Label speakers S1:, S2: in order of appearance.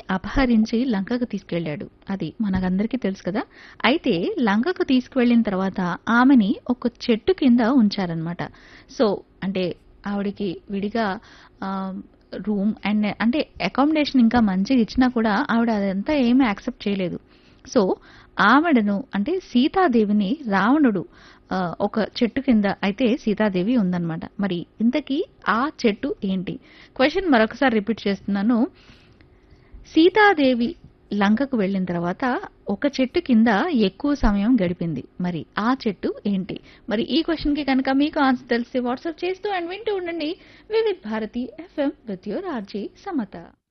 S1: అపహరించి లంకకు తీసుకెళ్ళాడు అది మనకందరికీ తెలుసు కదా అయితే లంకకు తీసుకువెళ్ళిన తర్వాత ఆమెని ఒక చెట్టు కింద ఉంచారనమాట సో అంటే ఆవిడికి విడిగా రూమ్ అండ్ అంటే అకామిడేషన్ ఇంకా మంచిగా ఇచ్చినా కూడా ఆవిడ అదంతా ఏమీ యాక్సెప్ట్ చేయలేదు సో ఆవిడను అంటే సీతాదేవిని రావణుడు ఆ, ఒక చెట్టు కింద అయితే సీతాదేవి ఉందన్నమాట మరి ఇంతకీ ఆ చెట్టు ఏంటి క్వశ్చన్ మరొకసారి రిపీట్ చేస్తున్నాను సీతాదేవి లంకకు వెళ్ళిన తర్వాత ఒక చెట్టు కింద ఎక్కువ సమయం గడిపింది మరి ఆ చెట్టు ఏంటి మరి ఈ క్వశ్చన్ కి కనుక మీకు ఆన్సర్ తెలిస్తే వాట్సాప్ చేస్తూ అండ్ వింటూ ఉండండి Vividh Bharati FM with your RJ Samata